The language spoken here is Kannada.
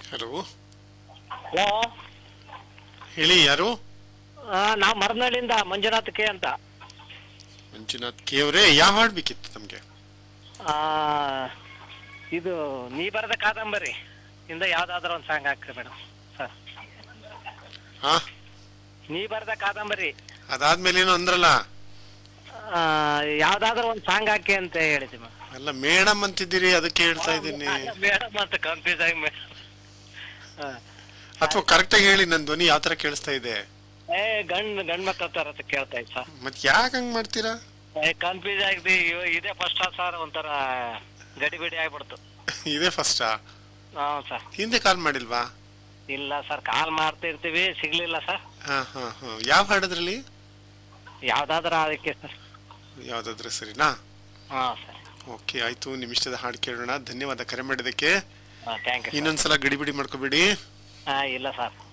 ಹಲೋ ಹಲೋ ಹೇಳಿ ಯಾರು ನಾವು ಮರನಹಳ್ಳಿಯಿಂದ ಮಂಜುನಾಥ್ ಕೆ ಅಂತ ಮಂಜುನಾಥ್ ಕೆ ಅವರೇ ಯಾವ ಹಾಡ್ ಬೇಕಿತ್ತು ನಮ್ಗೆ ಆ, ಇದು ನೀ ಬರೆದ ಕಾದಂಬರಿ ಇಂದ ಯಾವ್ದಾದ್ರು ಒಂದು ಸಾಂಗ್ ಹಾಕ್ರಿ ಮೇಡಮ್ ಸರ್ ಹಾ ನೀ ಬರೆದ ಕಾದಂಬರಿ ಅದಾದ್ಮೇಲೆ ಏನೋ ಅಂದ್ರಲ್ಲ ಆ, ಯಾವ್ದಾದ್ರು ಒಂದು ಸಾಂಗ್ ಹಾಕಿ ಅಂತ ಹೇಳಿದ್ವಿ ಮೇಡಮ್ ಅಲ್ಲ ಮೇಡಮ್ ಅಂತಿದ್ದೀರಿ ಅದಕ್ಕೆ ಹೇಳ್ತಾ ಇದ್ದೀನಿ ಮೇಡಮ್ ಅಂತ ಕನ್ಫ್ಯೂಸ್ ಆಗಿ ಮೇಡಮ್ ಅಥವಾ ಕರೆಕ್ಟಾಗಿ ಹೇಳಿ ನನ್ನ ಧ್ವನಿ ಯಾವ ತರ ಕೇಳಿಸ್ತಾ ಇದೆ ಏ ಗಂಡ್ ಗಂಡ್ ಮಕ್ಳ ತರ ಅಂತ ಕೇಳ್ತಾ ಇತ್ತು ಸರ್ ಮತ್ ಯಾಕೆ ಹಂಗ್ ಮಾಡ್ತೀರಾ ಏ ಕನ್ಫ್ಯೂಸ್ ಆಗಿದೆ ಇವ- ಇದೇ ಫಸ್ಟ್ ಸರ್ ಒಂಥರ ಗಡಿಬಿಡಿ ಆಗ್ಬಿಡ್ತು ಇದೇ ಫಸ್ಟಾ ಹಾ ಸರ್ ಹಿಂದೆ ಕಾಲ್ ಮಾಡಿಲ್ವಾ ಇಲ್ಲ ಸರ್ ಕಾಲ್ ಮಾಡ್ತಿರ್ತೀವಿ ಸಿಗ್ಲಿಲ್ಲ ಸರ್ ಹಾ ಹಾ ಹಾ ಯಾವ ಹಾಡದ್ರಲ್ಲಿ ಯಾವ್ದಾದ್ರು ಅದಕ್ಕೆ ಸರ್ ಯಾವ್ದಾದ್ರೆ ಸರಿನಾ ಹಾ ಸರ್ ಓಕೆ ಆಯ್ತು ನಿಮ್ ಇಷ್ಟದ ಹಾಡು ಕೇಳೋಣ ಧನ್ಯವಾದ ಕರೆ ಮಾಡಿದಕ್ಕೆ ಥ್ಯಾಂಕ್ ಯು ಇನ್ನೊಂದ್ಸಲ ಗಡಿಬಿಡಿ ಮಾಡ್ಕೋಬೇಡಿ ಹಾ ಇಲ್ಲ ಸರ್